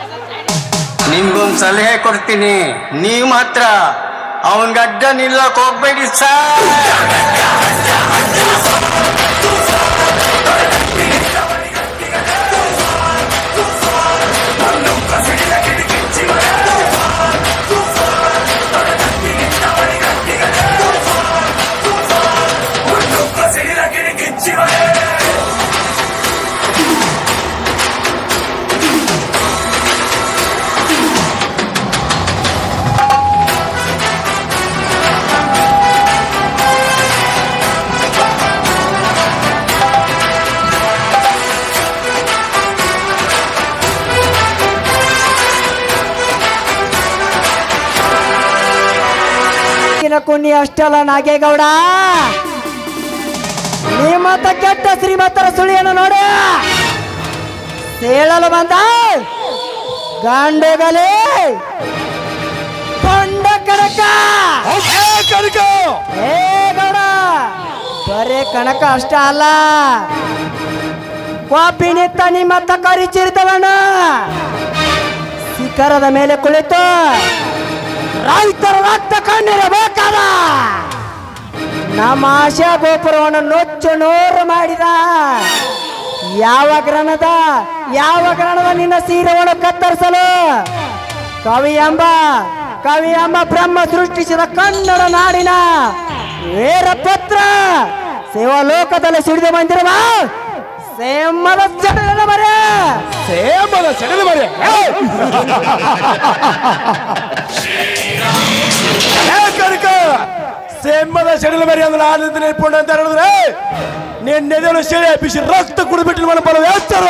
ನಿಮ್ಗೊಂದ್ ಸಲಹೆ ಕೊಡ್ತೀನಿ ನೀವು ಮಾತ್ರ ಅವನ್ ಗಡ್ಡ ನಿಲ್ಲಕ್ ಹೋಗ್ಬೇಡಿ ಸರ್ ಕುಣ್ಣಿ ಅಷ್ಟಲ್ಲ ನಾಗೇಗೌಡ ನಿಮ್ಮತ್ತ ಕೆಟ್ಟ ಶ್ರೀಮಂತರ ಸುಳಿಯನ್ನು ನೋಡಿ ಸೇಳಲು ಬಂದ ಗಂಡುಗಲಿ ಕೊಂಡ ಕಣಕ ಏ ಗೌಡ ಬರೇ ಕಣಕ ಅಷ್ಟ ಅಲ್ಲ ಕಾಪಿ ನಿತ್ತ ನಿಮ್ಮತ್ತ ಕರಿಚಿರ್ತವಣ್ಣ ಶಿಖರದ ಮೇಲೆ ಕುಳಿತು ರೈತರ ರಕ್ತ ಕಣ್ಣಿರಬೇಕಾದ ನಮ್ಮ ಆಶಾ ಗೋಪುರವನ್ನು ನೊಚ್ಚು ನೂರು ಮಾಡಿದ ಯಾವ ಗ್ರಹಣದ ಯಾವ ಗ್ರಹಣದ ನಿನ್ನ ಸೀರೆಯನ್ನು ಕತ್ತರಿಸಲು ಕವಿ ಎಂಬ ಕವಿ ಎಂಬ ಬ್ರಹ್ಮ ಸೃಷ್ಟಿಸಿದ ಕನ್ನಡ ನಾಡಿನ ವೀರಪುತ್ರ ಶಿವಲೋಕದಲ್ಲಿ ಸಿಡಿದು ಬಂದಿರುವ ಸೇಮದ ಜಡಲ ಮರೆ ಸೇಮದ ಸೆಳೆದು ಮರಿ ಕನಕ ಸೇಮದ ಸೆಳೆದು ಮರಿ ಅಂದ್ರೆ ಆನಂದ ನೆನ್ಪುಂಡ ಅಂತ ಹೇಳಿದ್ರೆ ನಿನ್ನೆದೆಲು ಸೆಳೆ ಬಿಸಿ ರಕ್ತ ಕುಡಿದ್ಬಿಟ್ಟು ಮನ ಬರೋ ಹೆಸರ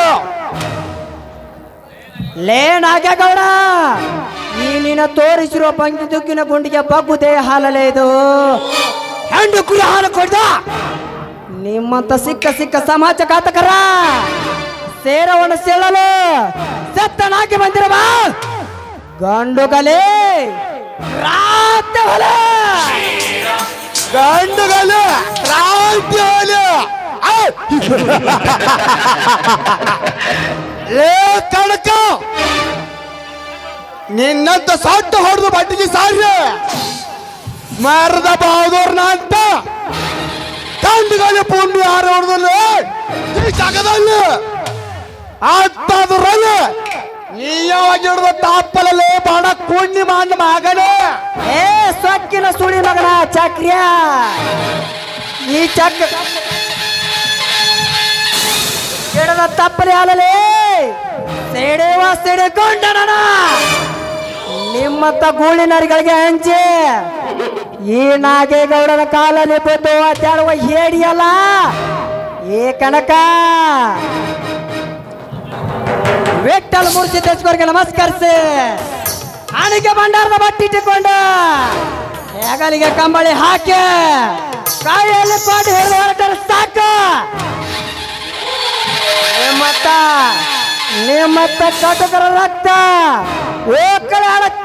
ಲೇ ನಾಗೇಗೌಡ ಈ ನಿನ್ನ ತೋರಿಸಿರುವ ಪಂಕ್ತಿ ದುಗ್ಗಿನ ಗುಂಡಿಗೆ ಬಗ್ಗುದೇ ಹಾಲಲೇ ಇದು ಹೆಂಡು ಕುರಿ ಹಾಲು ಕೊಡ್ದ ನಿಮ್ಮಂತ ಸಿಕ್ಕ ಸಿಕ್ಕ ಸಮಾಜ ಘಾತಕರ ಸೇರವನ್ನು ಸೆಳಲು ಸತ್ತನಾಗಿ ಬಂದಿರುವ ಗಂಡುಗಲೇ ರಾತ ಹೊಲ ಗಂಡುಗಲ್ಲ ಕ್ರಾಂತಿ ಹೋಗ್ಲಿ. ಆ! ಲೇ ಕಣಕ ನಿನ್ನಂತ ಸೊಟ್ಟ ಹೊಡೆದು ಬಟ್ಟಿಗೆ ಸಾರಿ ಮರದ ಬಹದೂರ್ನ ಅಂತ ಗಂಡುಗಲ್ಲಿ ಪುಂಡಿ ಹಾರ ಹೊಡೆದಲ್ಲಿ ಈ ಜಗದಲ್ಲಿ ಅಂತದ್ರಲ್ಲಿ ನೀಯವಾಗಿ ಹಿಡಿದ ತಾಪಲಲ್ಲಿ ಬಾಣ ಕುಣ್ಣಿ ಮಾಡ ಮಗನೇ ಏ ಸೊಕ್ಕಿನ ಸುಳಿ ಮಗನ ಚಕ್ರ್ಯ ಈ ಚಕ್ ಕೆಡದ ತಪ್ಪಲೆ ಹಾಲಲೇ ಸೆಡೆವ ಸೆಡೆಕೊಂಡನ ನಿಮ್ಮತ್ತ ಗೂಳಿನರಿಗಳಿಗೆ ಹಂಚಿ ಈ ನಾಗೇಗೌಡನ ಕಾಲಲ್ಲಿ ಬಿದ್ದು ಅಡ್ಡಾಡುವ ಹೇಡಿಯಲ್ಲ ಏ ಕನಕ ವಿಠಲ್ ಮೂರ್ತಿ ದೇಶವರಿಗೆ ನಮಸ್ಕರಿಸಿ ಹಣಿಗೆ ಭಂಡಾರದ ಬಟ್ಟಿಟ್ಟುಕೊಂಡು ಹೆಗಲಿಗೆ ಕಂಬಳಿ ಹಾಕಿ ಕಾಯಿಯಲ್ಲಿ ಪಾಟಿ ಹಿಡಿದು ಹೊರಟರೆ ಸಾಕು ನಿಮ್ಮತ್ತ ನಿಮ್ಮತ್ತ ಕಟಕರ ರಕ್ತ ಓಕಳ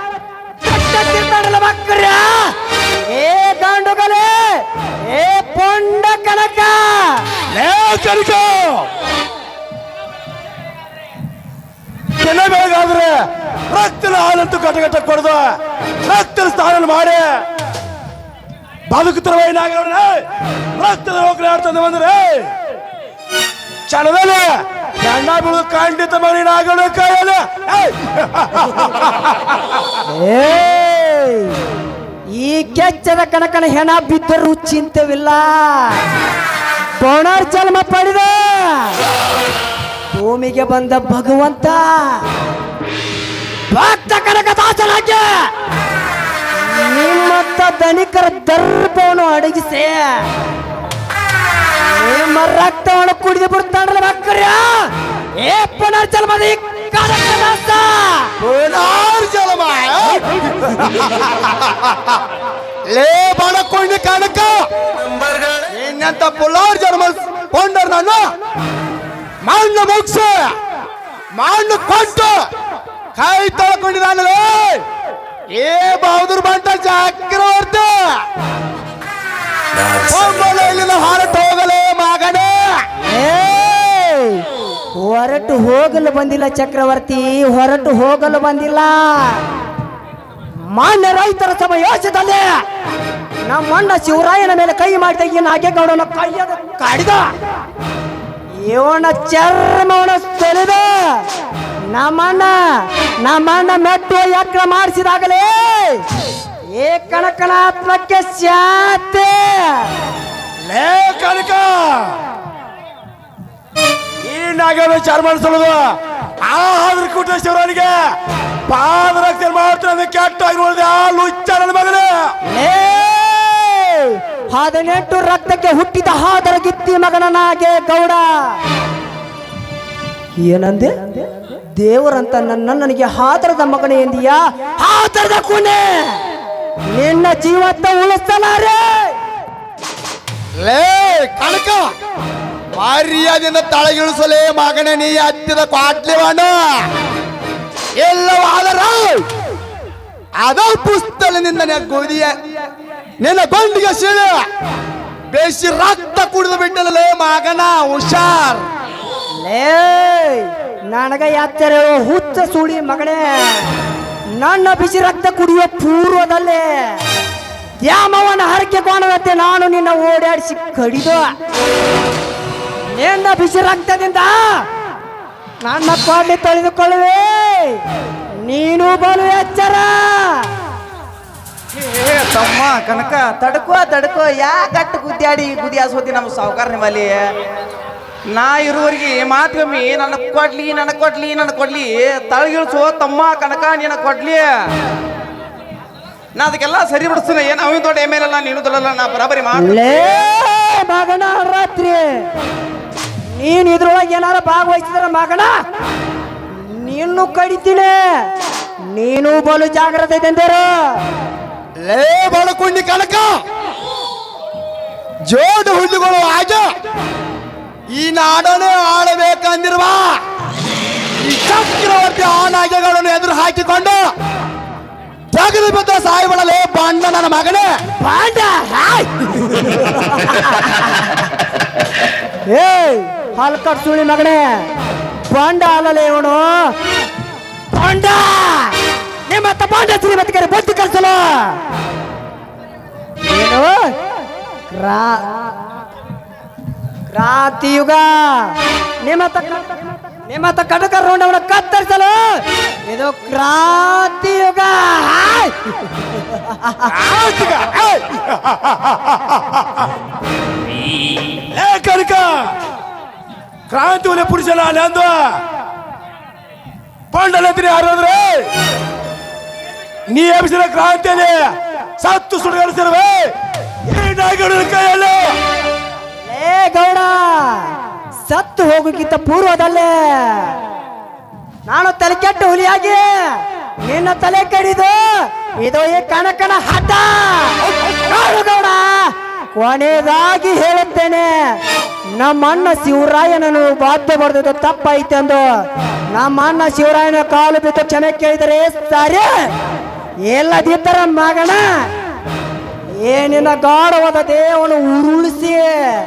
ಮಕ್ಕಳ ಏ ಗಂಡುಗಲೇ ಏ ಪೊಂಡ ಕನಕ ಲೇ ಕನಕ ಕೆಲ ಬೆಳಗಾದ್ರೆ ರಕ್ತದ ಹಾಲಂತೂ ಕಟಕಟ ಕೊಡ್ದು ರಕ್ತದ ಸ್ನಾನ ಮಾಡಿ ಬದುಕುತ್ತಿರುವ ಏನಾಗವ್ರೆ ರಕ್ತದ ಹೋಗ್ಲಿ ಆಡ್ತದೆ ಬಂದ್ರೆ ಕ್ಷಣದಲ್ಲಿ ಗಂಡ ಬೀಳುದು ಖಂಡಿತ ಮರಿನಾಗಣ ಕೈಯಲ್ಲ ಏಯ್! ಈ ಕೆಚ್ಚದ ಕನಕನ ಹೆಣ ಬಿದ್ದರೂ ಚಿಂತವಿಲ್ಲ ಪುನರ್ಜನ್ಮ ಪಡೆದ ಭೂಮಿಗೆ ಬಂದ ಭಗವಂತ ಭಕ್ತ ಕನಕ ದಾಸನಾಗ್ಯ ನಿಮ್ಮತ್ತ ಧನಿಕರ ದರ್ಪವನ್ನು ಅಡಗಿಸಿ ನಿಮ್ಮ ರಕ್ತವನ್ನು ಕುಡಿದು ಬಿಡ್ತಾನಲ್ಲ ಮಕ್ಕಳ್ಯ ಏ ಪುನರ್ಜನ್ಮದ ಈ ಕನಕ ದಾಸ ಪುನರ್ಜನ್ಮ ಲೇ ಬಡಕೊಂಡಿ ಕನಕ ಇನ್ನಂತ ಪುಲಾರ್ ಜನ್ಮ ಕೊಂಡರ್ ನಾನು ಮಣ್ಣು ಮುಗಿಸ ಮಣ್ಣು ಕೊಟ್ಟು ಕೈ ತೊಳ್ಕೊಂಡಿದ್ದಾನಲೇ ಏ ಬಹದ್ದೂರ್ ಬಂಟ ಚಕ್ರವರ್ತಿ ಹೋಗಲೇ ಇಲ್ಲಿಂದ ಹೊರಟು ಹೋಗಲೇ ಮಗನೇ ಏಯ್! ಹೊರಟು ಹೋಗಲು ಬಂದಿಲ್ಲ ಚಕ್ರವರ್ತಿ ಹೊರಟು ಹೋಗಲು ಬಂದಿಲ್ಲ ಮಾನ್ಯ ರೈತರ ಸಮಾವೇಶದಲ್ಲಿ ನಮ್ಮಣ್ಣ ಶಿವರಾಯನ ಮೇಲೆ ಕೈ ಮಾಡಿದ ಈ ನಾಗೇಗೌಡನ ಕೈಯದ ಕಡಿದ ಇವನ ಚರ್ಮವನ ಸೆಳೆದ ನಮ್ಮಣ್ಣ ನಮ್ಮಣ್ಣ ಮೆಟ್ಟು ಯಜ್ಞ ಮಾಡಿಸಿದಾಗಲೇ ಏ ಕಣಕನ ಆತ್ಮಕ್ಕೆ ಶಾಂತಿ ಲೇ ಕನಕ ಈ ನಾಗೇನ ವಿಚಾರ ಮಾಡಿಸೋದು ಆ ಹಾದ್ರ ಕೂಟ ಶಿವರಾನಿಗೆ ಪಾದರಕ್ಷೆ ಮಾಡ್ತಾರೆ ಕೆಟ್ಟಾಗಿ ನೋಡಿದೆ ಆ ಲುಚ್ಚ ನನ್ನ ಮಗನೇ ಲೇ ಹದಿನೆಂಟು ರಕ್ತಕ್ಕೆ ಹುಟ್ಟಿದ ಹಾದರ ಗಿತ್ತಿ ಮಗನನಾಗೆ ಗೌಡ ಏನಂದೆ ದೇವರಂತ ನನ್ನ ನನಗೆ ಹಾದರದ ಮಗನೇ ಎಂದಿಯಾ ಹಾದರದ ಕುನೆ ನಿನ್ನ ಜೀವತ್ತ ಉಳಿಸಲಾರೆ ಲೇ ಕನಕ ಮರ್ಯಾದಿಂದ ತಳಗಿಳಿಸಲೇ ಮಗನ ನೀ ಹತ್ತಿದ ಕ್ವಾಟ್ಲಿವಾಣ ಎಲ್ಲವಾದರ ಅದ ಪುಸ್ತಕದಿಂದ ನಿನ್ನ ಗೋದಿಯ ನಿನ್ನ ಗೊಂಡಿಗೆ ಸೀಳ ಬೇಸಿ ರಕ್ತ ಕುಡಿದು ಬಿಟ್ಟಲೇ ಮಗನ ಹುಷಾರ್ ಲೇ ನನಗ ಯಾತ್ರೆ ಹುಚ್ಚ ಸುಳಿ ಮಗನೇ ನನ್ನ ಬಿಸಿ ರಕ್ತ ಕುಡಿಯುವ ಪೂರ್ವದಲ್ಲೇ ದ್ಯಾಮವನ ಹರಕೆ ಕೋಣದಂತೆ ನಾನು ನಿನ್ನ ಓಡಾಡಿಸಿ ಕಡಿದು ನಿನ್ನ ಬಿಸಿ ರಕ್ತದಿಂದ ನನ್ನ ಕೊಂಡಿ ತೊಳೆದುಕೊಳ್ಳುವೆ ನೀನು ಬಲು ಎಚ್ಚರ ಏ ತಮ್ಮ ಕನಕ ತಡ್ಕೋ ತಡ್ಕೋ ಯಾಕಟ್ಟು ಗುದ್ದಾಡಿ ಗುದಿಯಾಸೋತಿ ನಮ್ಮ ಸಾವುಕಾರ ನಿಮ್ಮಲ್ಲಿ ನಾ ಇರುವವರೆಗೆ ಮಾತ್ಗೊಮ್ಮಿ ನನ್ನ ಕೊಡ್ಲಿ ನನ್ನ ಕೊಡ್ಲಿ ನನ್ನ ಕೊಡ್ಲಿ ತಳಗಿಳಿಸೋ ತಮ್ಮ ಕನಕ ನಿನ್ನ ಕೊಡ್ಲಿ ನಾ ಅದಕ್ಕೆಲ್ಲ ಸರಿ ಬಿಡಿಸ್ತೀನಿ ಏನು ಅವಿನ ದೊಡ್ಡ ಎಮ್ ಎಲ್ ಅಲ್ಲ ನೀನು ದೊಡ್ಡಲ್ಲ ನಾ ಬರಾಬರಿ ಮಾಡಿ ಲೇ ಮಗನ ರಾತ್ರಿ ನೀನ್ ಇದ್ರೊಳಗೆ ಏನಾರ ಭಾಗವಹಿಸಿದ್ರ ಮಗನ ನೀನು ಕಡಿತೀನಿ ನೀನು ಬಲು ಜಾಗ್ರತೆ ಇದ್ದಂದೇರು ಲೇ ಬಡಕುಂಡಿ ಕನಕ ಜೋಡು ಹುಡುಗಳು ಆಗ ಈ ನಾಡನೆ ಆಳಬೇಕಂದಿರುವ ಈ ಚಕ್ರವರ್ತಿ ಆ ನಾಗೆಗಳನ್ನು ಎದುರು ಹಾಕಿಕೊಂಡು ತೆಗೆದು ಬಿದ್ದ ಸಾಯಿಬಳಲೆ ಬಣ್ಣ ನನ್ನ ಮಗನೇ ಪಾಂಡ ಹಾಯ್ ಏಯ್ ಹಲ್ಕಟ್ ಸುಳಿ ಮಗನೇ ಪಾಂಡ ಅಲ್ಲಲೇ ಇವನು ಪಾಂಡ ನಿಮ್ಮತ್ತ ಪಾಂಡ ಶ್ರೀಮತಿಗೆ ಬುದ್ಧಿ ಕಲ್ಸಲು ಏನು ಕ್ರಾ ಕ್ರಾಂತಿಯುಗ ನಿಮ್ಮತ್ತ ನಿಮ್ಮತ್ತ ಕಟಕ ರೋಂಡವನ್ನ ಕತ್ತರಿಸಲು ಇದು ಕ್ರಾಂತಿಯುಗ ಹಾಯ್ ಆಯ್ತುಗ, ಏಯ್! ಲೇ ಕನಕ ಕ್ರಾಂತಿ ಒಲೆ ಪುರುಷನ ಅಲ್ಲಿ ಅಂದು ಪಂಡಲತ್ರಿ ಯಾರಾದ್ರೆ ನೀ ಎಬ್ಸಿದ ಕ್ರಾಂತಿಯಲ್ಲಿ ಸತ್ತು ಸುಡುಗಡಿಸಿರುವೆ ಈ ನಾಗರ ಕೈಯಲ್ಲಿ ಏ ಗೌಡ ಸತ್ತು ಹೋಗೋಕ್ಕಿಂತ ಪೂರ್ವದಲ್ಲೇ ನಾನು ತಲೆ ಕೆಟ್ಟ ಹುಲಿಯಾಗಿ ನಿನ್ನ ತಲೆ ಕಡಿದು ಇದು ಈ ಕಣಕಣ ಹಠ ನೋಡು ಗೌಡ ಕೊನೆಯದಾಗಿ ಹೇಳುತ್ತೇನೆ ನಮ್ಮ ಅಣ್ಣ ಶಿವರಾಯನನ್ನು ಬಾಧ್ಯ ಬರೆದು ತಪ್ಪೈತೆಂದು ನಮ್ಮ ಅಣ್ಣ ಶಿವರಾಯನ ಕಾಲು ಬಿದ್ದು ಕ್ಷಮೆ ಕೇಳಿದರೆ ಸರಿ ಇಲ್ಲದಿದ್ದರ ಮಗನ ಏನಿನ ಗಾಢವಾದ ದೇವನು ಉರುಳಿಸಿ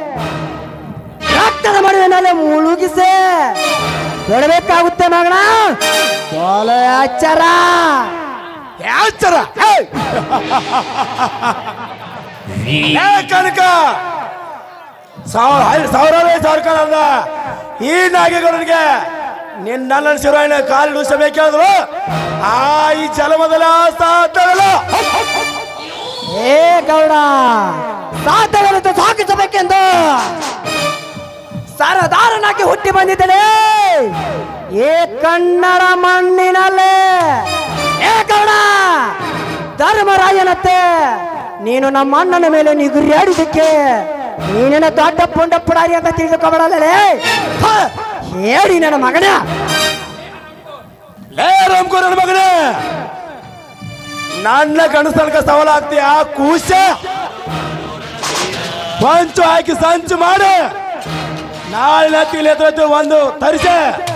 ರಕ್ತದ ಮಡುವಿನಲ್ಲಿ ಮುಳುಗಿಸಿ ಬಿಡಬೇಕಾಗುತ್ತೆ ಮಗನ ಬಾಲ ಎಚ್ಚರ ಯಾಚರ ಏಯ್! ಏ ಕನಕ ಸಾವಿರ ಐದು ಸಾವಿರವೇ ಸಾವಿರ ಕಾಲ ಅಲ್ಲ ಈ ನಾಗೇಗೌಡನಿಗೆ ನಿನ್ನ ಶಿವರಾಯಣ ಕಾಲು ಸಬೇಕಾದ್ರು ಆ ಈ ಜಲಮದಲ ಸಾಧಲ್ಲ ಏ ಗೌಡ ಸಾಧ್ಯವಿರುತ್ತ ಸಾಗಿಸಬೇಕೆಂದು ಸರದಾರನಾಗಿ ಹುಟ್ಟಿ ಬಂದಿದ್ದೇನೆ ಏ ಕನ್ನಡ ಮಣ್ಣಿನಲ್ಲೇ ಏ ಗೌಡ ಧರ್ಮರಾಯನತ್ತೆ ನೀನು ನಮ್ಮ ಅಣ್ಣನ ಮೇಲೆ ನಿಗುರಿಯಾಡಿದ್ದಕ್ಕೆ ನೀನೇನ ದೊಡ್ಡ ಪುಂಡ ಪುಡಾರಿ ಅಂತ ತಿಳಿದುಕೊಬೇಡಲೇ ಹೇಳಿ ನನ್ನ ಮಗನ ಲೇ ರಾಮ್ಕೋ ನನ್ನ ಮಗನೇ ನನ್ನ ಕನಸಲ್ಕ ಸವಾಲ ಆಗ್ತೀಯ ಕೂಸ ಪಂಚು ಹಾಕಿ ಸಂಚು ಮಾಡು ನಾಳೆ ನತ್ತಿಲಿ ಎದ್ದು ಒಂದು ತರಿಸೆ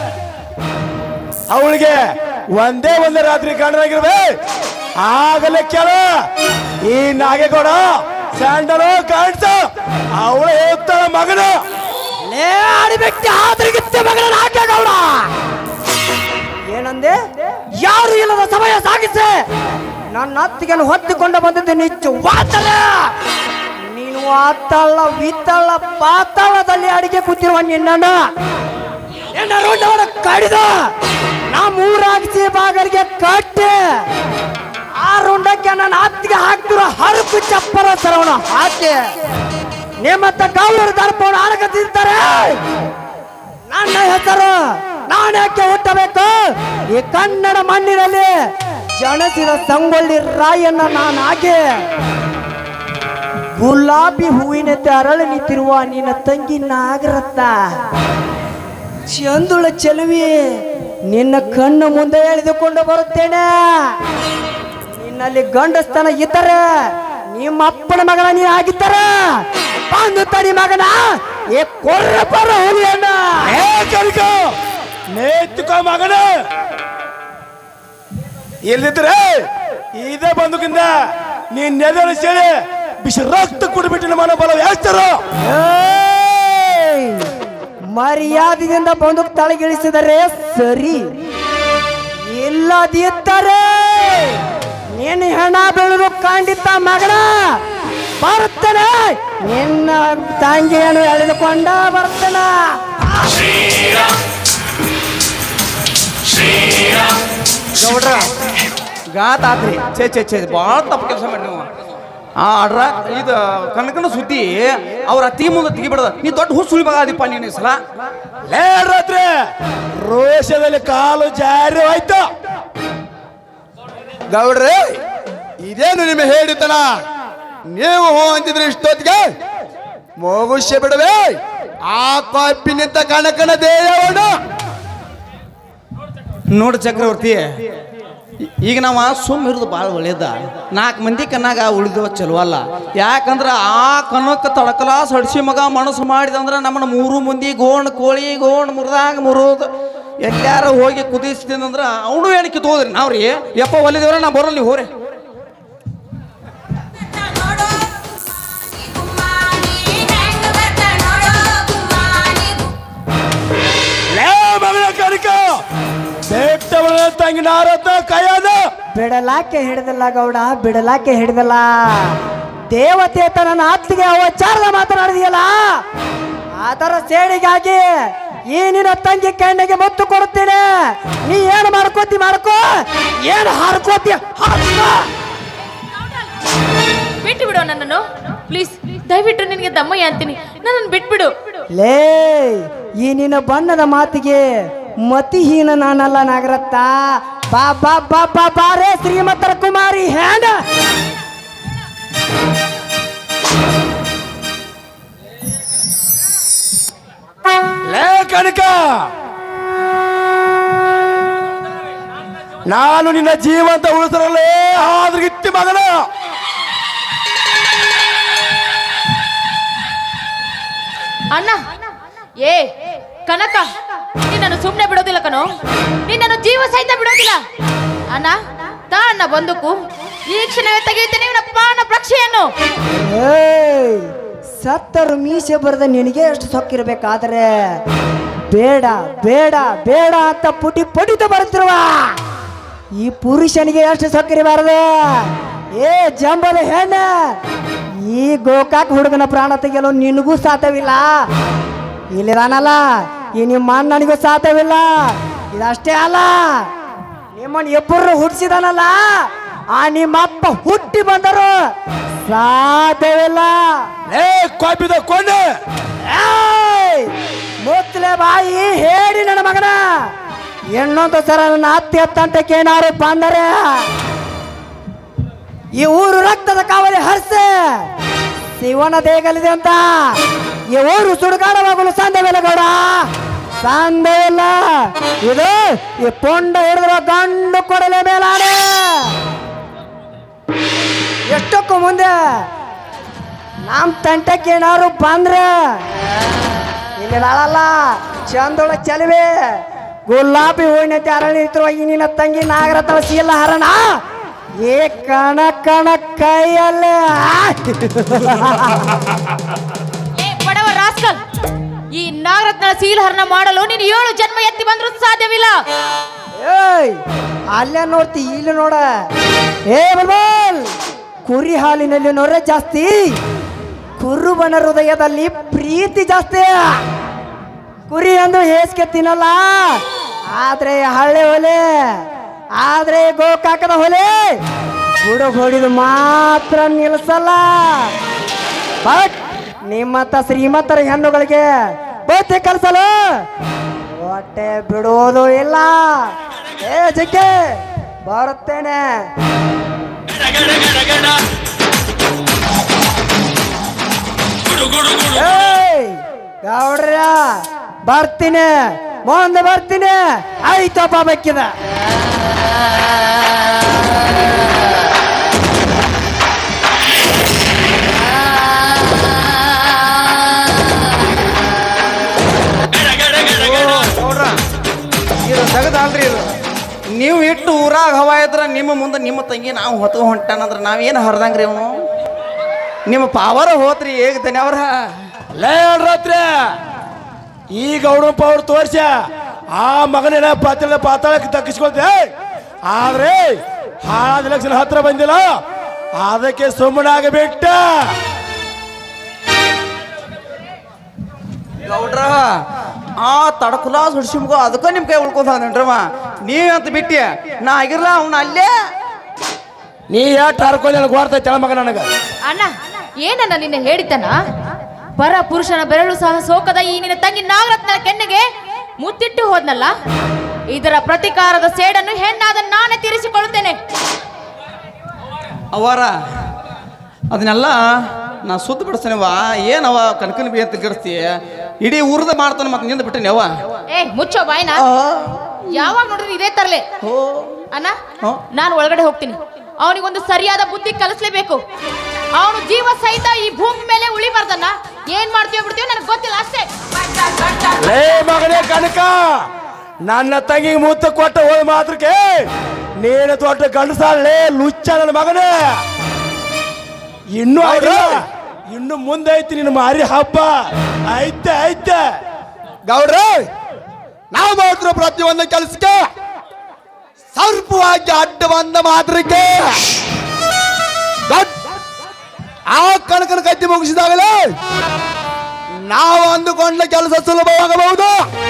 ಅವಳಿಗೆ ಒಂದೇ ಒಂದೇ ರಾತ್ರಿ ಕಂಡರಾಗಿರ್ಬೇ ಆಗಲೇ ಕೇಳ ಈ ನಾಗೇಗೌಡ ಸ್ಯಾಂಡಲು ಕಾಣಿಸ ಅವಳು ಹೋಗ್ತಾಳ ಮಗನು ಲೇ ಅಡಿಬೆಟ್ಟಿ ಆದ್ರಿಗಿತ್ತೆ ಮಗಳ ನಾಟ್ಯಗೌಡ ಏನಂದೆ ಯಾರು ಇಲ್ಲದ ಸಮಯ ಸಾಗಿಸೆ ನನ್ನ ಅತ್ತಿಗೆಯನ್ನು ಹೊತ್ತಿಕೊಂಡು ಬಂದಿದ್ದೆ ನಿಚ್ಚು ವಾತಲ ನೀನು ಆತಳ ವಿತ್ತಳ ಪಾತಾಳದಲ್ಲಿ ಅಡಿಗೆ ಕೂತಿರುವ ನಿನ್ನನ್ನು ನಿನ್ನ ರುಂಡವನ್ನು ಕಡಿದ ನಾ ಮೂರಾಗಿಸಿ ಬಾಗರಿಗೆ ಕಟ್ಟೆ ಆ ರುಂಡಕ್ಕೆ ನನ್ನ ಅತ್ತಿಗೆ ಹಾಕ್ತಿರೋ ಹರಕು ಚಪ್ಪರ ಸರವಣ ಹಾಕಿ ನಿಮ್ಮತ್ತ ಗೌರವ ದರ್ಪವನ್ನು ಆಡಕತ್ತಿರ್ತಾರೆ ನನ್ನ ಹೆಸರು ನಾನ್ಯಾಕೆ ಹುಟ್ಟಬೇಕು ಈ ಕನ್ನಡ ಮಣ್ಣಿನಲ್ಲಿ ಜಣಸಿದ ಸಂಗೊಳ್ಳಿ ರಾಯನ್ನ ನಾನು ಹಾಗೆ ಗುಲಾಬಿ ಹೂವಿನಂತೆ ಅರಳಿ ನಿಂತಿರುವ ನಿನ್ನ ತಂಗಿ ನಾಗರತ್ತ ಚಂದುಳ ಚೆಲುವಿ ನಿನ್ನ ಕಣ್ಣು ಮುಂದೆ ಎಳೆದುಕೊಂಡು ಬರುತ್ತೇನೆ ನಿನ್ನಲ್ಲಿ ಗಂಡಸ್ತನ ಇದ್ದರೆ ನಿಮ್ಮ ಅಪ್ಪನ ಮಗನ ನೀ ಆಗಿದ್ದರೆ ಬಂದು ತಡಿ ಮಗನ ಏ ಕೊರ್ರ ಬರ ಹುಲಿಯನ್ನ ಏ ಕನಕ ನೇತುಕ ಮಗನ ಎಲ್ಲಿದ್ರೆ ಇದೇ ಬಂದುಕಿಂದ ನೀನ್ ನೆದಳು ಸೇರಿ ಬಿಸಿ ರಕ್ತ ಕುಡಿಬಿಟ್ಟಿನ ಮನ ಬಲ ವ್ಯಾಸ್ತರು ಏಯ್! ಮರ್ಯಾದೆಯಿಂದ ಬಂದು ತಳಗಿಳಿಸಿದರೆ ಸರಿ ಇಲ್ಲದಿದ್ದರೆ ನಿನ್ನ ಹೆಣ ಬೀಳುವುದು ಖಂಡಿತ ಮಗನ ಬರುತ್ತೇನೆ ನಿನ್ನ ತಂಗಿಯನ್ನು ಎಳೆದುಕೊಂಡ ಬರ್ತೇನೆ ಗೌಡ್ರ ಗಾತ್ ಆತ್ರಿ ಛೇ ಛೇ ಛೇ ಭಾಳ ತಪ್ಪು ಕೆಲಸ ಮಾಡಿ ನೀವು ಆ ಅಡ್ರ ಇದು ಕನಕನ ಸುದ್ದಿ ಅವ್ರ ಅತ್ತಿ ಮುಂದೆ ತೆಗಿಬಿಡದ ನೀ ದೊಡ್ಡ ಹುಸುಳಿ ಮಗ ಆದಿಪ್ಪ ನೀನು ಈ ಸಲ ಲೇ ರಾತ್ರಿ ರೋಷದಲ್ಲಿ ಕಾಲು ಜಾರಿ ಹೋಯ್ತು ಗೌಡ್ರೆ ಇದೇನು ನಿಮ್ಮ ಹೇಳಿತನ ನೀವು ಹೋ ಅಂತಿದ್ರೆ ಇಷ್ಟೊತ್ತಿಗೆ ಮೋಗುಷ್ಯ ಬಿಡವೆ ಆ ಕಾಪಿ ನಿಂತ ಕನಕನ ದೇವನು ನೋಡು ಚಕ್ರವರ್ತಿ ಈ- ಈಗ ನಾವು ಸುಮ್ಮ ಇರೋದು ಭಾಳ ಒಳ್ಳೇದ ನಾಲ್ಕು ಮಂದಿ ಕಣ್ಣಾಗ ಉಳಿದವ ಚಲೋ ಅಲ್ಲ ಯಾಕಂದ್ರೆ ಆ ಕನಕ ತಡಕಲಾಸ್ ಹಡ್ಸಿ ಮಗ ಮನಸ್ಸು ಮಾಡಿದಂದ್ರೆ ನಮ್ಮನ್ನ ಮೂರು ಮಂದಿ ಗೋಣ್ ಕೋಳಿ ಗೋಣ್ ಮುರಿದಾಗ ಮುರಿದು ಎಲ್ಲಾರ ಹೋಗಿ ಕುದಿಸ್ತೀನಂದ್ರೆ ಅವನು ಏನಕ್ಕೆ ತೋದ್ರಿ ನಾವ್ರಿ ಯಪ್ಪ ಒಲಿದೇವ್ರ ನಾ ಬರಲ್ಲ ಹೋರೆ ನೋಡೋ ಗುಮ್ಮಾನಿ ಹೆಂಗ ಬರ್ತ ನೋಡೋ ಗುಮ್ಮಾನಿ ಲೇ ಮಗನ ಕನಕ ಬೆಟ್ಟವಳ ತಂಗಿ ನಾರತ್ತ ಕೈಯದ ಬಿಡಲಾಕೆ ಹಿಡಿದಿಲ್ಲ ಗೌಡ ಬಿಡಲಾಕೆ ಹಿಡಿದಿಲ್ಲ ದೇವತೆ ನನ್ನ ಅತ್ತಿಗೆ ಅವಚಾರದ ಮಾತನಾಡಿದೆಯಲ್ಲ ಅದರ ಸೇಡಿಗಾಗಿ ಈ ನಿನ್ನ ತಂಗಿ ಕಣ್ಣಿಗೆ ಮುತ್ತು ಕೊಡುತ್ತೇನೆ ನೀ ಏನು ಮಾಡ್ಕೋತಿ ಮಾಡ್ಕೋ ಏನು ಹಾರ್ಕೋತಿ ಹಾರ್ಕೋ ಬಿಟ್ಟು ಬಿಡು ನನ್ನನ್ನು ಪ್ಲೀಸ್ ದಯವಿಟ್ಟು ನಿನಗೆ ದಮ್ಮಯ್ಯ ಅಂತೀನಿ ನನ್ನನ್ನು ಬಿಟ್ಬಿಡು ಲೇ ಈ ನಿನ್ನ ಬಣ್ಣದ ಮಾತಿಗೆ ಮತಿಹೀನ ನಾನಲ್ಲ ನಾಗರತ್ತ ಬಾ ಬಾ ಬಾ ಬಾ ಬಾರೇ ಶ್ರೀಮಂತರ ಕುಮಾರಿ ಹ್ಯಾಂಡ ಲೇ ಕನಕ ನಾನು ನಿನ್ನ ಜೀವಂತ ಉಳಿಸರಲ್ಲೇ ಆದ್ರಿಗಿತ್ತಿ ಮಗನ ಅಣ್ಣ ಏ ಕನಕ ನಿನ್ನನ್ನು ಸುಮ್ಮನೆ ಬಿಡೋದಿಲ್ಲ ಕಣೋ ನಿನ್ನನ್ನು ಜೀವ ಸಹಿತ ಬಿಡೋದಿಲ್ಲ ಅಣ್ಣ ತಾ ಅಣ್ಣ ಬಂದೂಕು ಈ ಕ್ಷಣವೇ ತೆಗೆಯುತ್ತೇನೆ ಇವನ ಪಾನ ಪ್ರಕ್ಷೆಯನ್ನು ಏಯ್ ಸತ್ತರು ಮೀಸೆ ಬರೆದ ನಿನಗೆ ಎಷ್ಟು ಸೊಕ್ಕಿರ್ಬೇಕಾದ್ರೆ ಬೇಡ ಬೇಡ ಬೇಡ ಅಂತ ಪುಟಿ ಪುಟಿತ ಬರುತ್ತಿರುವ ಈ ಪುರುಷನಿಗೆ ಎಷ್ಟು ಸೊಕ್ಕಿರಬಾರದು ಏ ಜಂಬದ ಹೆಣ್ಣ ಈ ಗೋಕಾಕ್ ಹುಡುಗನ ಪ್ರಾಣ ತೆಗೆಯಲು ನಿನಗೂ ಸಾಧ್ಯವಿಲ್ಲ ಇಲ್ಲಿದಾನಲ್ಲ ಈ ನಿಮ್ಮ ಅಣ್ಣನಿಗೂ ಸಾಧ್ಯವಿಲ್ಲ ಇದಷ್ಟೇ ಅಲ್ಲ ನಿಮ್ಮನ್ನ ಇಬ್ಬರು ಹುಟ್ಟಿಸಿದಾನಲ್ಲ ಆ ನಿಮ್ಮಪ್ಪ ಹುಟ್ಟಿ ಬಂದರು ಸಾಧ್ಯವಿಲ್ಲ ಲೇ ಕಾಪಿದ ಕೊಂಡೆ ಏಯ್! ಮುತ್ತಲೆ ಬಾಯಿ ಹೇಳಿ ನನ್ನ ಮಗನ ಇನ್ನೊಂದು ಸಲ ನನ್ನ ಹತ್ತಿ ಹತ್ತಂಟಕ್ಕೆ ಏನಾರು ಬಂದರೆ ಈ ಊರು ರಕ್ತದ ಕಾವಲಿ ಹರ್ಸೆ ಶಿವನ ದೇಗಲಿದೆ ಅಂತ ಈ ಊರು ಸುಡುಗಾಡವಾಗಲು ಸಾಧ್ಯವಿಲ್ಲ ಗೌಡ ಸಾಧ್ಯವಿಲ್ಲ ಇದು ಈ ಪೊಂಡ ಹಿಡಿದ್ರ ಗಂಡು ಕೊಡಲೆ ಮೇಲಾಡೆ ಎಷ್ಟಕ್ಕೂ ಮುಂದೆ ನಮ್ ತಂಟಕ್ಕೆ ಏನಾರು ಬಂದ್ರೆ ಇಲ್ಲಿ ನಾಳಲ್ಲ ಚಂದೊಳ ಚಲುವೆ ಗುಲಾಬಿ ಹೂವಿನಂತೆ ಅರಳಿ ನಿಂತಿರುವ ಈ ನಿನ್ನ ತಂಗಿ ನಾಗರತ್ನ ಶೀಲ ಹರಣ ಏ ಕಣ ಕಣ ಕೈಯಲ್ಲೇ ಏ ಬಡವ ರಾಸ್ಕಲ್ ಈ ನಾಗರತ್ನ ಸೀಲಹರಣ ಮಾಡಲು ನೀನು ಏಳು ಜನ್ಮ ಎತ್ತಿ ಬಂದರೂ ಸಾಧ್ಯವಿಲ್ಲ ಏಯ್ ಅಲ್ಲೇ ನೋಡ್ತಿ ಇಲ್ಲಿ ನೋಡ ಏ ಬಲ್ಬಲ್ ಕುರಿ ಹಾಲಿನಲ್ಲಿ ನೊರೆ ಜಾಸ್ತಿ ಕುರುಬನ ಹೃದಯದಲ್ಲಿ ಪ್ರೀತಿ ಜಾಸ್ತಿ ಕುರಿ ಅಂದ್ರೆ ಹೇಸ್ಗೆ ತಿನ್ನಲ್ಲ ಆದ್ರೆ ಹಳ್ಳಿ ಹೊಲೆ ಆದ್ರೆ ಗೋಕಾಕದ ಹೊಲೆ ಹುಡುಗ ಹೊಡಿದು ಮಾತ್ರ ನಿಲ್ಸಲ್ಲ ಬಟ್ ನಿಮ್ಮಂತ ಶ್ರೀಮಂತರ ಹೆಣ್ಣುಗಳಿಗೆ ಬುದ್ಧಿ ಕಲ್ಸಲು ಹೊಟ್ಟೆ ಬಿಡುವುದು ಇಲ್ಲ ಏ ಜಿಗ್ಗೆ ಬರುತ್ತೇನೆ ಏಯ್, ಗೌಡ್ರ ಬರ್ತೀನಿ ಮುಂದೆ ಬರ್ತೀನಿ ಆಯ್ತಪ್ಪ ಬೇಕಿದ ನೋಡ್ರ ಇದು ತೆಗದಲ್ರಿ ಇದು ನೀವು ಇಟ್ಟು ಊರಾಗ ಹವಾ ಇದ್ರ ನಿಮ್ಮ ಮುಂದೆ ನಿಮ್ಮ ತಂಗಿ ನಾವು ಹೊತ್ತು ಹೊಂಟಾನಂದ್ರ ನಾವೇನು ಹರ್ದಂಗ್ರಿ ಅವನು ನಿಮ್ಮ ಪಾವರ ಹೋತ್ರಿ ಹೇಗ್ತಾನೆ ಅವ್ರ ಲೇ ರಾತ್ರಿ ಈಗ ಅವನು ಪೌರ್ ತೋರ್ಸ ಆ ಮಗನೇನ ಪಾತ್ರ ಪಾತಾಳಕ್ಕೆ ದಕ್ಕಿಸ್ಕೊಳ್ತೆ ಆದ್ರೆ ಹಾಳಾದ ಲಕ್ಷಣ ಹತ್ರ ಬಂದಿಲ್ಲ ಅದಕ್ಕೆ ಸುಮ್ಮನಾಗಬಿಟ್ಟ ಗೌಡ್ರ ಆ ತಡಕುಲಾಸ್ ಹುಡ್ಸಿಮ್ಗೋ ಅದಕ್ಕ ನಿಮ್ ಕೈ ಉಳ್ಕೊಂಡ್ರವ ನೀವ್ ಅಂತ ಬಿಟ್ಟಿ ನಾ ಆಗಿರ್ಲ ಅವ್ನ ಅಲ್ಲೇ ನೀ ಯಾಟ್ ಹರ್ಕೊಂಡು ನನಗೆ ಓಡ್ತೈತೆ ತಳ ಮಗ ನನಗ ಅಣ್ಣ ಏನನ್ನ ನಿನ್ನ ಹೇಳಿದ್ದನ ಪರ ಪುರುಷನ ಬೆರಳು ಸಹ ಸೋಕದ ಈ ನಿನ್ನ ತಂಗಿ ನಾಗರತ್ನ ಕೆನ್ನೆಗೆ ಮುತ್ತಿಟ್ಟು ಹೋದ್ನಲ್ಲ ಇದರ ಪ್ರತಿಕಾರದ ಸೇಡನ್ನು ಹೆಣ್ಣಾದ ನಾನೇ ತೀರಿಸಿಕೊಳ್ಳುತ್ತೇನೆ ಅವರ ಅದನ್ನೆಲ್ಲ ನಾ ಸುತ್ತ ಬಿಡಿಸ್ತೇನವ ಏನವ ಕನಕನ ಬಿ ಅಂತ ಗಿಡಿಸ್ತಿ ಇಡೀ ಊರದ ಮಾಡ್ತಾನೆ ಮತ್ತೆ ನಿಂದ ಬಿಟ್ಟೇನೆ ಅವ ಏ ಮುಚ್ಚೋ ಬಾಯ್ನ ಯಾವಾಗ ನೋಡಿದ್ರು ಇದೇ ತರಲೆ ಓ ಅಣ್ಣ ಹ್ಮ್. ನಾನು ಒಳಗಡೆ ಹೋಗ್ತೀನಿ ಅವನಿಗೊಂದು ಸರಿಯಾದ ಬುದ್ಧಿ ಕಲಿಸ್ಲೇಬೇಕು ಅವನು ಜೀವ ಸಹಿತ ಈ ಭೂಮಿ ಮೇಲೆ ಉಳಿಬಾರ್ದನ್ನ ಏನ್ ಮಾಡ್ತೀವಿ ಬಿಡ್ತೀವಿ ನನಗೆ ಗೊತ್ತಿಲ್ಲ ಅಷ್ಟೇ ಲೇ ಮಗನೇ ಕನಕ ನನ್ನ ತಂಗಿಗೆ ಮುತ್ತ ಕೊಟ್ಟ ಹೋದ ಮಾತ್ರಕ್ಕೆ ನೀನು ದೊಡ್ಡ ಗಂಡಸಾಳೆ ಲುಚ್ಚ ನನ್ನ ಮಗನೇ ಇನ್ನು ಆಗಿಲ್ಲ ಇನ್ನು ಮುಂದೆ ಐತಿ ನಿನ್ನ ಮಾರಿ ಹಬ್ಬ ಐತೆ ಐತೆ ಗೌಡ್ರೆ ನಾವು ಮಾಡ್ತಿರೋ ಪ್ರತಿಯೊಂದು ಕೆಲಸಕ್ಕೆ ಸರ್ಪವಾಗಿ ಅಡ್ಡ ಬಂದ ಮಾತ್ರಕ್ಕೆ ದೊಡ್ಡ ಆ ಕಣಕನ ಕತ್ತಿ ಮುಗಿಸಿದಾಗಲೇ ನಾವು ಅಂದುಕೊಂಡ ಕೆಲಸ ಸುಲಭವಾಗಬಹುದು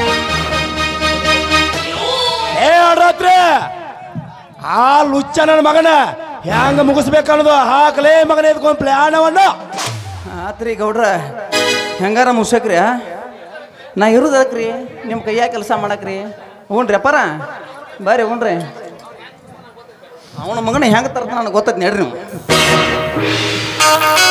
ಏ ರಾತ್ರಿ ಆ ಲುಚ್ಚ ನನ್ನ ಮಗನ ಹೆಂಗ ಮುಗಿಸ್ಬೇಕನ್ನೋದು ಹಾಕಲೇ ಮಗನ ಎದ್ಕೊಂಡ್ ಪ್ಲಾನವನ್ನು ಆತ್ರಿ ಗೌಡ್ರ ಹೆಂಗಾರ ಮುಸಕ್ರಿ ಆ? ನಾ ಇರುದಕ್ರಿ ನಿಮ್ಮ ಕೈಯಾಗ ಕೆಲಸ ಮಾಡಕ್ರಿ ಹ್ಞೂನ್ರಿ ಅಪ್ಪಾರ ಬರ್ರಿ ಹ್ಞೂನ್ರಿ ಅವನ ಮಗನ ಹೆಂಗೆ ತರ್ತ ನನಗೆ ಗೊತ್ತೈತಿ ನಡ್ರಿ ನೀವು